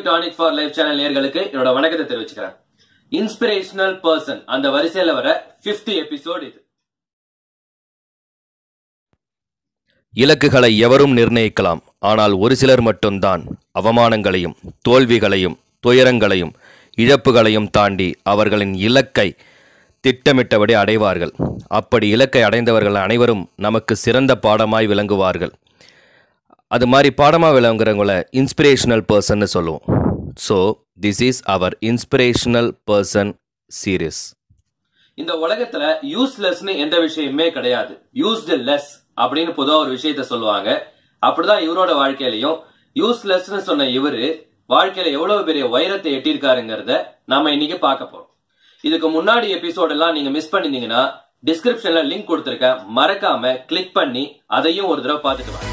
tonic for life channel நேர்களுக்கு என்னோட வணக்கத்தை தெரிவிச்சுக்கிறேன் இன்ஸ்பிரேஷனல் பர்சன் அந்த வரிசையில வர 50 எபிசோட் இது இலக்குகளை எவரும் நிர்ணயிக்கலாம் ஆனால் ஒரு சிலர் மட்டும்தான் அவமானங்களையும் தோல்விகளையும் துயரங்களையும் இழப்புகளையும் தாண்டி அவர்களின் இலக்கை திட்டமிட்டபடி அடைவார்கள் அப்படி இலக்கை அடைந்தவர்கள் அனைவரும் நமக்கு சிறந்த பாடமாய் விளங்குவார்கள் அது மாதிரி பாடமாக விளங்குறவங்கள இன்ஸ்பிரேஷனல் பர்சன்னு சொல்லுவோம் so this is our inspirational person series இந்த உலகத்துல யூஸ்லெஸ்னு எந்த விஷயமே கிடையாது யூஸ்டு லெஸ் அப்படின்னு பொதுவா ஒரு விஷயத்த சொல்லுவாங்க அப்படிதான் இவரோட வாழ்க்கையிலையும் யூஸ்லெஸ்னு சொன்ன இவரு வாழ்க்கையில எவ்வளவு பெரிய உயரத்தை எட்டியிருக்காருங்கிறத நாம இன்னைக்கு பார்க்க போறோம் இதுக்கு முன்னாடி எபிசோட் எல்லாம் நீங்க மிஸ் பண்ணிருந்தீங்கன்னா டிஸ்கிரிப்ஷன்ல லிங்க் கொடுத்திருக்கேன் மறக்காம கிளிக் பண்ணி அதையும் ஒரு தடவை பார்த்துட்டு வாங்க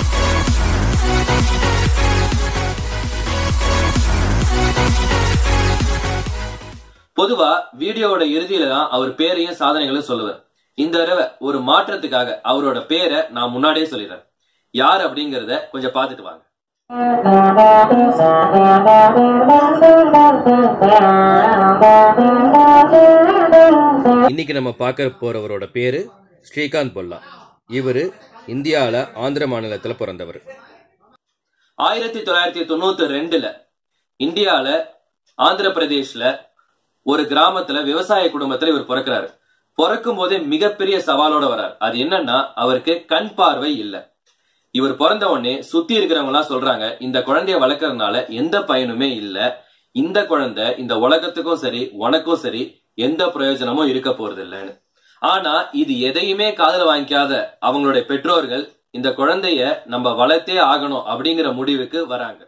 பொதுவா வீடியோவோட இறுதியில தான் அவர் பேரையும் சாதனைகளும் சொல்லுவார் இந்த தடவை ஒரு மாற்றத்துக்காக அவரோட பேரை நான் முன்னாடியே சொல்லிடுறேன் யார் அப்படிங்கறத கொஞ்சம் பார்த்துட்டு வாங்க இன்னைக்கு நம்ம பார்க்க போறவரோட பேரு ஸ்ரீகாந்த் பொல்லா இவர் இந்தியாவில் ஆந்திர மாநிலத்தில் பிறந்தவர் ஆயிரத்தி தொள்ளாயிரத்தி தொண்ணூத்தி ரெண்டுல இந்தியால ஆந்திர பிரதேஷ்ல ஒரு கிராமத்துல விவசாய குடும்பத்துல இவர் பிறக்கிறாரு பிறக்கும் போதே மிகப்பெரிய சவாலோட வரார் அது என்னன்னா அவருக்கு கண் பார்வை இல்ல இவர் பிறந்த உடனே சுத்தி இருக்கிறவங்க எல்லாம் சொல்றாங்க இந்த குழந்தைய வளர்க்கறதுனால எந்த பயனுமே இல்ல இந்த குழந்தை இந்த உலகத்துக்கும் சரி உனக்கும் சரி எந்த பிரயோஜனமும் இருக்க போறது இல்லைன்னு ஆனா இது எதையுமே காதல வாங்கிக்காத அவங்களுடைய பெற்றோர்கள் இந்த குழந்தைய நம்ம வளர்த்தே ஆகணும் அப்படிங்கிற முடிவுக்கு வராங்க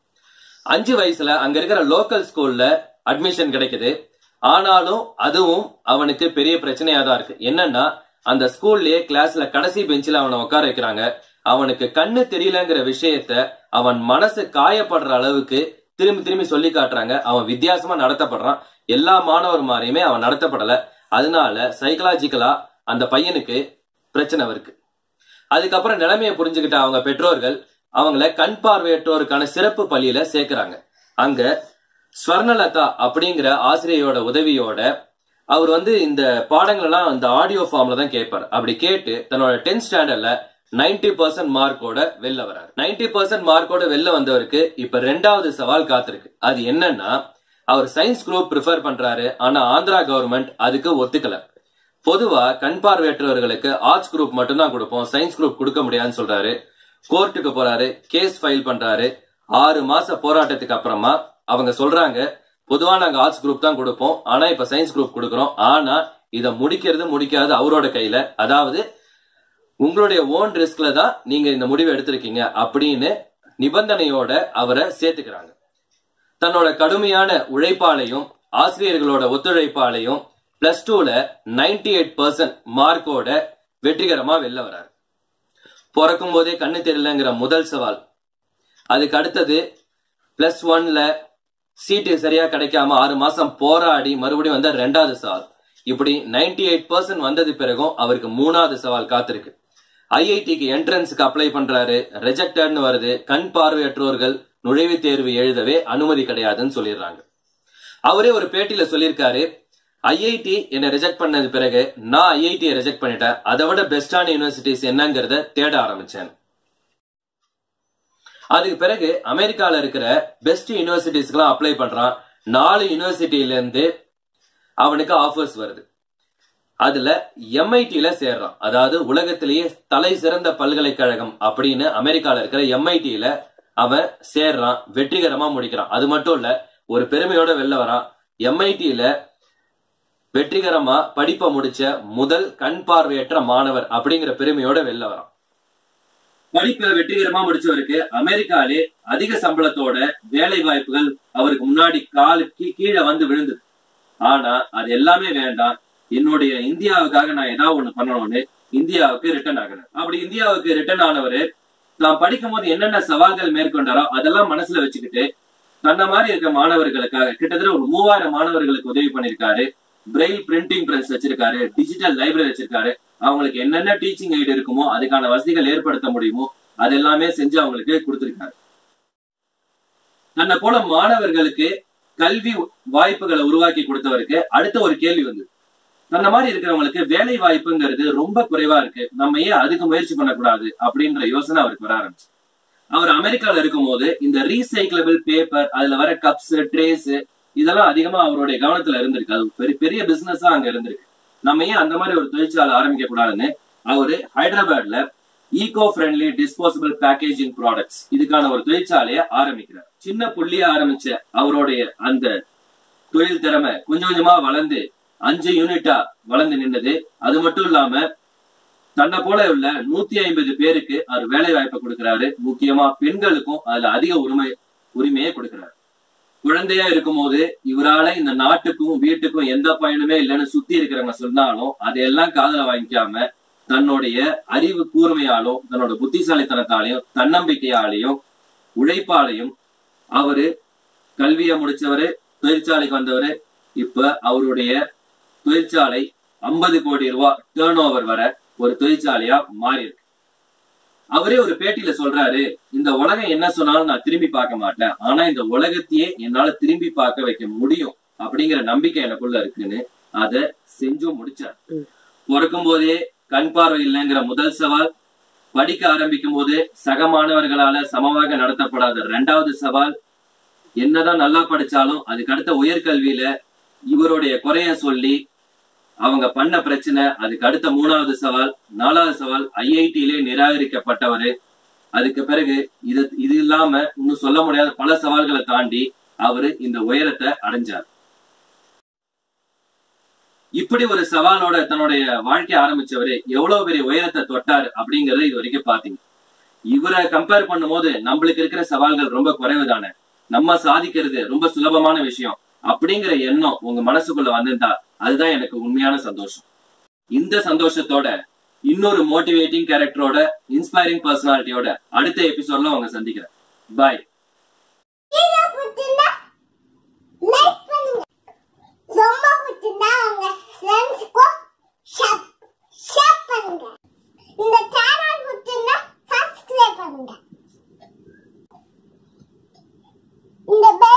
அஞ்சு வயசுல அங்க இருக்கிற லோக்கல் ஸ்கூல்ல அட்மிஷன் கிடைக்குது ஆனாலும் அதுவும் அவனுக்கு பெரிய பிரச்சனையா தான் இருக்கு என்னன்னா அந்த ஸ்கூல்லயே கிளாஸ்ல கடைசி பெஞ்சில அவனை உட்கார வைக்கிறாங்க அவனுக்கு கண்ணு தெரியலங்கிற விஷயத்த அவன் மனசு காயப்படுற அளவுக்கு திரும்பி திரும்பி சொல்லி காட்டுறாங்க அவன் வித்தியாசமா நடத்தப்படுறான் எல்லா மாணவர் மாதிரியுமே அவன் நடத்தப்படல அதனால சைக்கலாஜிக்கலா அந்த பையனுக்கு பிரச்சனை இருக்கு அதுக்கப்புறம் நிலைமையை புரிஞ்சுக்கிட்ட அவங்க பெற்றோர்கள் அவங்கள கண் பார்வையற்றோருக்கான சிறப்பு பள்ளியில சேர்க்கிறாங்க அங்க ஸ்வர்ணலதா அப்படிங்கிற ஆசிரியரோட உதவியோட அவர் வந்து இந்த பாடங்கள் எல்லாம் இந்த ஆடியோ ஃபார்ம்ல தான் கேட்பார் அப்படி கேட்டு தன்னோட டென்த் ஸ்டாண்டர்ட்ல நைன்டி பர்சன்ட் மார்க்கோட வெளில வராரு நைன்டி பர்சன்ட் மார்க்கோட வெளில வந்தவருக்கு இப்ப ரெண்டாவது சவால் காத்திருக்கு அது என்னன்னா அவர் சயின்ஸ் குரூப் ப்ரிஃபர் பண்றாரு ஆனா ஆந்திரா கவர்மெண்ட் அதுக்கு ஒத்துக்கல பொதுவா கண் பார்வையற்றவர்களுக்கு ஆர்ட்ஸ் குரூப் மட்டும்தான் கொடுப்போம் சயின்ஸ் குரூப் கொடுக்க முடியாதுன்னு சொல்றாரு கோர்ட்டுக்கு போறாரு கேஸ் ஃபைல் பண்றாரு ஆறு மாச போராட்டத்துக்கு அப்புறமா அவங்க சொல்றாங்க பொதுவா நாங்க ஆர்ட்ஸ் குரூப் தான் கொடுப்போம் ஆனா இப்ப சயின்ஸ் குரூப் கொடுக்கறோம் ஆனா இத முடிக்கிறது முடிக்காது அவரோட கையில அதாவது உங்களுடைய ஓன் ரிஸ்க்ல தான் நீங்க இந்த முடிவை எடுத்திருக்கீங்க அப்படின்னு நிபந்தனையோட அவரை சேர்த்துக்கிறாங்க தன்னோட கடுமையான உழைப்பாலையும் ஆசிரியர்களோட ஒத்துழைப்பாலையும் பிளஸ் டூல நைன்டி எயிட் பர்சன்ட் மார்க்கோட வெற்றிகரமா வெளில வராரு பிறக்கும் போதே கண்ணு தெரியலங்கிற முதல் சவால் அதுக்கு அடுத்தது பிளஸ் ஒன்ல சீட்டு சரியா கிடைக்காம ஆறு மாசம் போராடி மறுபடியும் வந்த ரெண்டாவது சவால் இப்படி நைன்டி எயிட் பர்சன்ட் வந்தது பிறகும் அவருக்கு மூணாவது சவால் காத்திருக்கு ஐஐடிக்கு என்ட்ரன்ஸுக்கு அப்ளை பண்றாரு ரெஜெக்டட்னு வருது கண் பார்வையற்றோர்கள் நுழைவுத் தேர்வு எழுதவே அனுமதி கிடையாதுன்னு சொல்லிடுறாங்க அவரே ஒரு பேட்டியில சொல்லியிருக்காரு ஐஐடி என்னை ரிஜெக்ட் பண்ணது பிறகு நான் ஐஐடியை ரிஜெக்ட் பண்ணிட்டேன் அதை விட பெஸ்டான யூனிவர்சிட்டிஸ் என்னங்கிறத தேட ஆரம்பிச்சேன் அதுக்கு பிறகு அமெரிக்கால இருக்கிற பெஸ்ட் யூனிவர்சிட்டிஸ்க்குலாம் அப்ளை பண்றான் நாலு யூனிவர்சிட்டியில இருந்து அவனுக்கு ஆஃபர்ஸ் வருது அதுல எம்ஐடில சேர்றான் அதாவது உலகத்திலேயே தலை சிறந்த பல்கலைக்கழகம் அப்படின்னு அமெரிக்கால இருக்கிற எம்ஐடில அவன் சேர்றான் வெற்றிகரமா முடிக்கிறான் அது மட்டும் இல்ல ஒரு பெருமையோட வெளில வரான் எம்ஐடில வெற்றிகரமா படிப்பை முடிச்ச முதல் கண் பார்வையற்ற மாணவர் அப்படிங்கிற பெருமையோட வெளில வரான் படிப்பை வெற்றிகரமா முடிச்சவருக்கு அமெரிக்காலே அதிக சம்பளத்தோட வேலை வாய்ப்புகள் அவருக்கு முன்னாடி காலுக்கு கீழே வந்து விழுந்தது ஆனா அது எல்லாமே வேண்டாம் என்னுடைய இந்தியாவுக்காக நான் ஏதாவது ஒண்ணு பண்ணணும்னு இந்தியாவுக்கு ரிட்டர்ன் ஆகிறார் அப்படி இந்தியாவுக்கு ரிட்டர்ன் ஆனவரு தான் படிக்கும் போது என்னென்ன சவால்கள் மேற்கொண்டாரோ அதெல்லாம் மனசுல வச்சுக்கிட்டு தன்ன மாதிரி இருக்க மாணவர்களுக்காக கிட்டத்தட்ட ஒரு மூவாயிரம் மாணவர்களுக்கு உதவி பண்ணிருக்காரு பிரெயில் பிரிண்டிங் பிரஸ் வச்சிருக்காரு டிஜிட்டல் லைப்ரரி வச்சிருக்காரு அவங்களுக்கு என்னென்ன டீச்சிங் எய்டு இருக்குமோ அதுக்கான வசதிகள் ஏற்படுத்த முடியுமோ அது எல்லாமே செஞ்சு அவங்களுக்கு கொடுத்திருக்காரு தன்னை போல மாணவர்களுக்கு கல்வி வாய்ப்புகளை உருவாக்கி கொடுத்தவருக்கு அடுத்த ஒரு கேள்வி வந்து தன்ன மாதிரி இருக்கிறவங்களுக்கு வேலை வாய்ப்புங்கிறது ரொம்ப குறைவா இருக்கு நம்ம ஏன் அதுக்கு முயற்சி பண்ணக்கூடாது அப்படின்ற யோசனை அவருக்கு வர ஆரம்பிச்சு அவர் அமெரிக்கால இருக்கும்போது இந்த ரீசைக்கிளபிள் பேப்பர் அதுல வர கப்ஸ் ட்ரேஸ் இதெல்லாம் அதிகமா அவருடைய கவனத்துல இருந்திருக்கு அது பெரிய பெரிய பிசினஸா அங்க இருந்திருக்கு நம்ம ஏன் அந்த மாதிரி ஒரு தொழிற்சாலை ஆரம்பிக்க கூடாதுன்னு அவரு ஹைதராபாத்ல eco friendly disposable packaging products இதுக்கான ஒரு தொழிற்சாலையை ஆரம்பிக்கிறார் சின்ன புள்ளியா ஆரம்பிச்ச அவருடைய அந்த தொழில் திறமை கொஞ்சம் கொஞ்சமா வளர்ந்து அஞ்சு யூனிட்டா வளர்ந்து நின்னது அது மட்டும் இல்லாம தன்னை போல உள்ள நூத்தி ஐம்பது பேருக்கு அவர் வேலை வாய்ப்பை கொடுக்கிறாரு முக்கியமா பெண்களுக்கும் அதுல அதிக உரிமை உரிமையை கொடுக்கிறாரு குழந்தையா இருக்கும்போது இவரால இந்த நாட்டுக்கும் வீட்டுக்கும் எந்த பயனுமே இல்லைன்னு சுத்தி இருக்கிறவங்க சொன்னாலும் அதையெல்லாம் காதல வாங்கிக்காம தன்னுடைய அறிவு கூர்மையாலும் தன்னோட புத்திசாலித்தனத்தாலையும் தன்னம்பிக்கையாலையும் உழைப்பாலையும் அவரு கல்வியை முடிச்சவரு தொழிற்சாலைக்கு வந்தவரு இப்ப அவருடைய தொழிற்சாலை ஐம்பது கோடி ரூபாய் டேர்ன் ஓவர் வர ஒரு தொழிற்சாலையா மாறி இருக்கு அவரே ஒரு பேட்டியில சொல்றாரு இந்த உலகம் என்ன சொன்னாலும் நான் திரும்பி பார்க்க மாட்டேன் ஆனா இந்த உலகத்தையே என்னால திரும்பி பார்க்க வைக்க முடியும் அப்படிங்கிற நம்பிக்கை எனக்குள்ள இருக்குன்னு அத செஞ்சும் முடிச்சார் பிறக்கும் போதே கண் பார்வை இல்லைங்கிற முதல் சவால் படிக்க ஆரம்பிக்கும் போது சக மாணவர்களால சமமாக நடத்தப்படாத இரண்டாவது சவால் என்னதான் நல்லா படிச்சாலும் அதுக்கு அடுத்த உயர்கல்வியில இவருடைய குறைய சொல்லி அவங்க பண்ண பிரச்சனை அதுக்கு அடுத்த மூணாவது சவால் நாலாவது சவால் ஐஐடியிலே நிராகரிக்கப்பட்டவரு அதுக்கு பிறகு இது இது இல்லாம இன்னும் சொல்ல முடியாத பல சவால்களை தாண்டி அவரு இந்த உயரத்தை அடைஞ்சார் இப்படி ஒரு சவாலோட தன்னுடைய வாழ்க்கைய ஆரம்பிச்சவரு எவ்வளவு பெரிய உயரத்தை தொட்டாரு அப்படிங்கறத இது வரைக்கும் பாத்தீங்க இவரை கம்பேர் பண்ணும்போது நம்மளுக்கு இருக்கிற சவால்கள் ரொம்ப குறைவு தானே நம்ம சாதிக்கிறது ரொம்ப சுலபமான விஷயம் அப்படிங்கிற எண்ணம் உங்க மனசுக்குள்ள வந்திருந்தா அதுதான் எனக்கு உண்மையான சந்தோஷம் இந்த சந்தோஷத்தோட இன்னொரு மோட்டிவேட்டிங் கேரக்டரோட இன்ஸ்பைரிங் பர்சனாலிட்டியோட அடுத்த எபிசோட்ல உங்க சந்திக்கிறேன் பாய் வீடியோ பிடிச்சிருந்தா லைக் பண்ணுங்க ரொம்ப பிடிச்சிருந்தா உங்க ஃப்ரெண்ட்ஸ்க்கும் ஷேர் பண்ணுங்க இந்த சேனல் பிடிச்சிருந்தா சப்ஸ்கிரைப் பண்ணுங்க இந்த பெல்